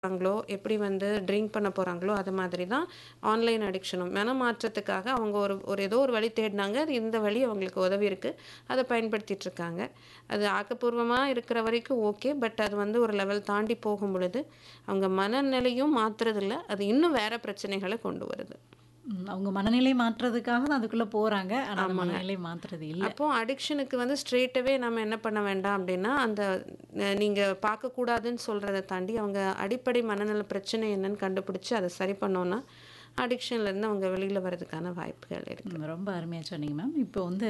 போறாங்களோ, எப்படி வந்து ட்ரிங்க் பண்ண போறாங்களோ, அது மாதிரி தான் ஆன்லைன் அடிக்ஷனும். மனமாற்றத்துக்காக அவங்க ஒரு ஒரு ஏதோ ஒரு வழி தேடினாங்க. அது இந்த வழி அவங்களுக்கு உதவி இருக்கு. அத பயன்படுத்திட்டு இருக்காங்க. அது ஆக்கப்பூர்வமா இருக்கிற வரைக்கும் ஓகே. பட் அது வந்து ஒரு லெவல் தாண்டி போகும்பொழுது, அவங்க மனநிலையும் மாத்துறதில்ல. அது இன்னும் வேற பிரச்சனைகள கொண்டு வருது. ம். அவங்க மனநிலை மாற்றுறதுக்காக தான் அதுக்குள்ள போறாங்க. ஆனா அந்த ஆமாங்க. மனநிலை மாத்துறது இல்ல. அப்போ அடிக்ஷனுக்கு வந்து ஸ்ட்ரெய்ட்டாவே நம்ம என்ன பண்ண வேண்டாம் அப்படின்னா, அந்த அ நீங்க பார்க்கக்கூடாதுன்னு சொல்றத தாண்டி, அவங்க அடிப்படை மனநல பிரச்சனை என்னன்னு கண்டுபிடிச்சு அத சரி பண்ணோம்னா, அடிக்ஷன்லேருந்து அவங்க வெளியில வரதுக்கான வாய்ப்புகள் இருக்கு. ம். ரொம்ப அருமையா சொன்னீங்க மேம். இப்போ வந்து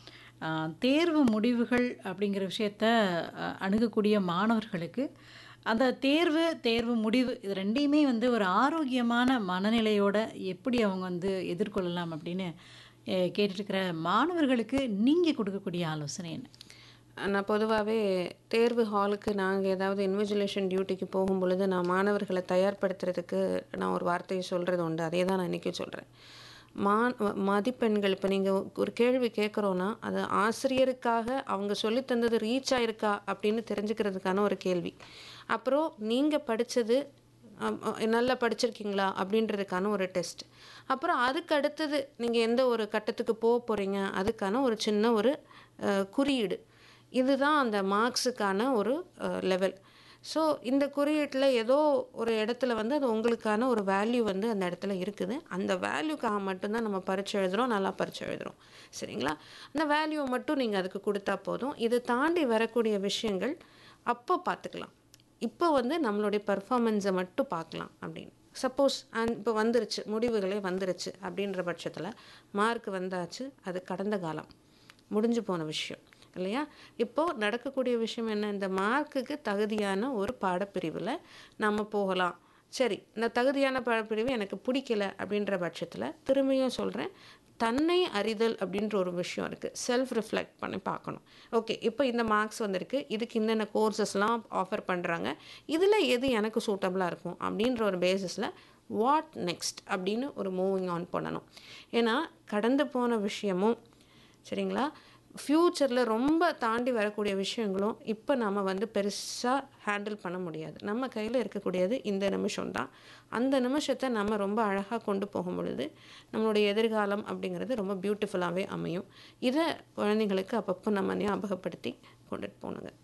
அ தேர்வு முடிவுகள் அப்படிங்கிற விஷயத்த அ அணுகக்கூடிய மாணவர்களுக்கு, அந்த தேர்வு, தேர்வு முடிவு இது 2யுமே வந்து ஒரு ஆரோக்கியமான மனநிலையோட எப்படி அவங்க வந்து எதிர்கொள்ளலாம் அப்படின்னு எ கேட்டுட்டுருக்கிற மாணவர்களுக்கு நீங்க குடுக்கக்கூடிய ஆலோசனை என்ன? நான் பொதுவாவே தேர்வு ஹாலுக்கு நாங்க ஏதாவது இன்விஜிலேஷன் டியூட்டிக்கு போகும்பொழுது, நான் மாணவர்கள தயார்படுத்துறதுக்கு நான் ஒரு வார்த்தைய சொல்றது உண்டு. அதே தான் நான் இன்னைக்கும் சொல்றேன். மான் வ மதிப்பெண்கள் இப்ப நீங்க ஒரு கேள்வி கேட்குறோம்னா, அது ஆசிரியருக்காக அவங்க சொல்லி தந்தது ரீச் ஆயிருக்கா அப்படின்னு தெரிஞ்சுக்கிறதுக்கான ஒரு கேள்வி. அப்புறம் நீங்க படிச்சது அம் அ நல்லா படிச்சிருக்கீங்களா? அப்படின்றதுக்கான ஒரு டெஸ்ட். அப்புறம் அதுக்கு அடுத்தது நீங்க எந்த ஒரு கட்டத்துக்கு போ போறீங்க? அதுக்கான ஒரு சின்ன ஒரு அ குறியீடு. இதுதான் அந்த மார்க்ஸுக்கான ஒரு அ லெவல். ஸோ இந்த குறியீட்டுல ஏதோ ஒரு இடத்துல வந்து அது உங்களுக்கான ஒரு வேல்யூ வந்து அந்த இடத்துல இருக்குது. அந்த வேல்யூக்காக மட்டும் தான் நம்ம பரீட்சை எழுதுறோம். நல்லா பரீட்சை எழுதுறோம். சரிங்களா? அந்த வேல்யூவ மட்டும் நீங்க அதுக்கு குடுத்தா போதும். இத தாண்டி வரக்கூடிய விஷயங்கள் அப்போ பார்த்துக்கலாம். இப்போ வந்து நம்மளுடைய பெர்ஃபார்மன்ஸ மட்டும் பார்க்கலாம் அப்படின்னு. சப்போஸ் அன் இப்போ வந்துருச்சு. முடிவுகளே வந்துருச்சு அப்படின்ற பட்சத்துல, மார்க் வந்தாச்சு. அது கடந்த காலம். முடிஞ்சு போன விஷயம். இல்லையா? இப்போ நடக்கக்கூடிய விஷயம் என்ன? இந்த மார்க்குக்கு தகுதியான ஒரு பாடப்பிரிவுல நம்ம போகலாம். சரி, இந்த தகுதியான பாடப்பிரிவு எனக்கு பிடிக்கல அப்படின்ற பட்சத்துல, திரும்பியும் சொல்றேன். தன்னை அறிதல் அப்படின்ற ஒரு விஷயம் இருக்கு. செல்ஃப் ரிஃப்ளெக்ட் பண்ணி பார்க்கணும். ஓகே. இப்போ இந்த மார்க்ஸ் வந்திருக்கு. இதுக்கு இன்னென்ன கோர்ஸஸ்லாம் ஆஃபர் பண்றாங்க. இதுல எது எனக்கு சூட்டபிளா இருக்கும்? அப்படின்ற ஒரு பேசிஸ்ல வாட் நெக்ஸ்ட் அப்படின்னு ஒரு மூவிங் ஆன் பண்ணணும். ஏன்னா, கடந்து போன விஷயமும் சரிங்களா? ஃப்யூச்சர்ல ரொம்ப தாண்டி வரக்கூடிய விஷயங்களும் இப்ப நாம வந்து பெருசா ஹேண்டில் பண்ண முடியாது. நம்ம கையில இருக்கக்கூடியது இந்த நிமிஷம் தான். அந்த நிமிஷத்த நம்ம ரொம்ப அழகா கொண்டு போகும்பொழுது, நம்மளுடைய எதிர்காலம் அப்படிங்கிறது ரொம்ப பியூட்டிஃபுல்லாவே அமையும். இத குழந்தைங்களுக்கு அப்பப்போ நம்ம ஞாபகப்படுத்தி கொண்டுட்டு போணுங்க.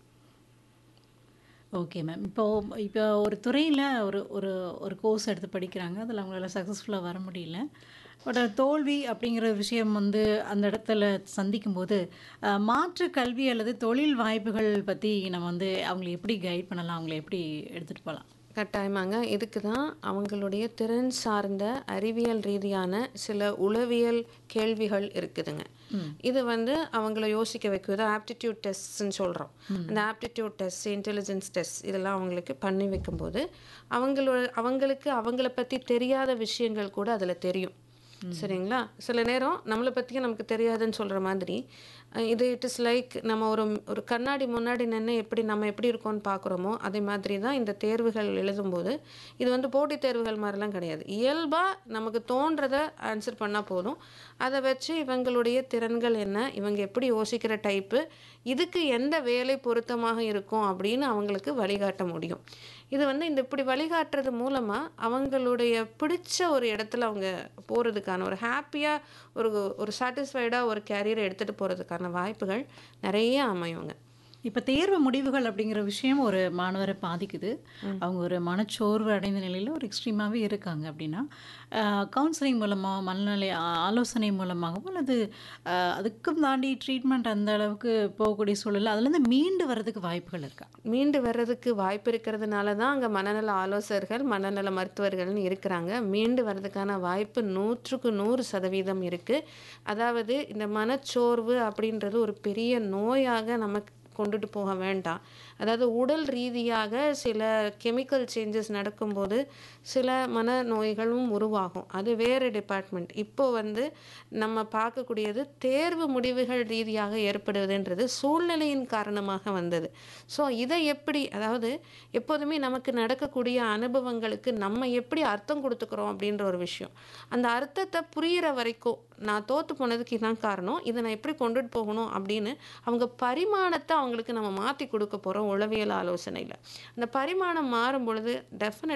Okay ma'am. இப்போ இப்போ ஒரு துறையில ஒரு ஒரு ஒரு கோர்ஸ் எடுத்து படிக்கிறாங்க. அதுல அவங்களால சக்சஸ்ஃபுல்லா வர முடியல. பட் தோல்வி அப்படிங்கிற விஷயம் வந்து அந்த இடத்துல சந்திக்கும்போது, அ மாற்று கல்வி அல்லது தொழில் வாய்ப்புகள் பத்தி நம்ம வந்து அவங்கள எப்படி கைட் பண்ணலாம்? அவங்கள எப்படி எடுத்துட்டு போலாம்? கட்டாயமாங்க. இதுக்கு தான் அவங்களுடைய திறன் சார்ந்த அறிவியல் ரீதியான சில உளவியல் கேள்விகள் இருக்குதுங்க. ம். இது வந்து அவங்கள யோசிக்க வைக்கும். ஆப்டிட்யூட் டெஸ்ட்ஸ்ன்னு சொல்றோம். ம். அந்த ஆப்டிட்யூட் டெஸ்ட், இன்டெலிஜென்ஸ் டெஸ்ட் இதெல்லாம் அவங்களுக்கு பண்ணி வைக்கும்போது, அவங்களோட அவங்களுக்கு அவங்கள பத்தி தெரியாத விஷயங்கள் கூட அதுல தெரியும். ம். சரிங்களா? சில நேரம் நம்மள பத்தியே நமக்கு தெரியாதுன்னு சொல்ற மாதிரி, அ இது இட் இஸ் லைக் நம்ம ஒரு ஒரு கண்ணாடி முன்னாடி நின்னு எப்படி நம்ம எப்படி இருக்கோம்னு பார்க்குறோமோ, அதே மாதிரி தான் இந்த தேர்வுகள் எழுதும்போது, இது வந்து போட்டித் தேர்வுகள் மாரிலாம் கிடையாது. இயல்பா நமக்கு தோன்றத ஆன்சர் பண்ணா போதும். அத வச்சு இவங்களுடைய திறன்கள் என்ன? இவங்க எப்படி யோசிக்கிற டைப்பு? இதுக்கு எந்த வேலை பொருத்தமாக இருக்கும்? அப்படின்னு அவங்களுக்கு வழிகாட்ட முடியும். இது வந்து இந்த இப்படி வழிகாட்டுறது மூலமா, அவங்களுடைய பிடிச்ச ஒரு இடத்துல அவங்க போறதுக்கான ஒரு ஹேப்பியா ஒரு ஒரு சாட்டிஸ்ஃபைடா ஒரு கேரியர எடுத்துட்டு போறதுக்கான வாய்ப்புகள் நெறைய அமையுங்க. இப்ப தேர்வு முடிவுகள் அப்படிங்கிற விஷயம் ஒரு மாணவர பாதிக்குது. ம். அவங்க ஒரு மனச்சோர்வு அடைந்த நிலையில ஒரு எக்ஸ்ட்ரீமாவே இருக்காங்க அப்படின்னா, அ கவுன்சிலிங் மூலமா, மனநிலை ஆ ஆலோசனை மூலமாகவோ அல்லது அ அதுக்கும் தாண்டி ட்ரீட்மெண்ட் அந்த அளவுக்கு போகக்கூடிய சூழல்ல அதுலேருந்து மீண்டு வரதுக்கு வாய்ப்புகள் இருக்கா? மீண்டு வர்றதுக்கு வாய்ப்பு இருக்கிறதுனால தான் அங்க மனநல ஆலோசகர்கள், மனநல மருத்துவர்கள்னு இருக்கிறாங்க. மீண்டு வர்றதுக்கான வாய்ப்பு 100க்கு 100% இருக்கு. அதாவது இந்த மனச்சோர்வு அப்படின்றது ஒரு பெரிய நோயாக நமக்கு கொண்டுட்டு போக வேண்டாம். அதாவது உடல் ரீதியாக சில கெமிக்கல் சேஞ்சஸ் நடக்கும்போது, சில மனநோய்களும் உருவாகும். அது வேற டிபார்ட்மெண்ட். இப்போ வந்து நம்ம பார்க்கக்கூடியது தேர்வு முடிவுகள் ரீதியாக ஏற்படுவதுன்றது சூழ்நிலையின் காரணமாக வந்தது. ஸோ இத எப்படி அதாவது எப்போதுமே நமக்கு நடக்கக்கூடிய அனுபவங்களுக்கு நம்ம எப்படி அர்த்தம் குடுத்துக்கிறோம் அப்படின்ற ஒரு விஷயம். அந்த அர்த்தத்த புரியிற வரைக்கும், நான் தோத்து போனதுக்கு இதான் காரணம். இத நான் எப்படி கொண்டுட்டு போகணும் அப்படின்னு அவங்க பரிமாணத்த அவங்களுக்கு நம்ம மாத்தி குடுக்க போறோம் உளவியல் ஆலோசனையில. அந்த பரிமாணம் மாறும்பொழுது டெஃபினட்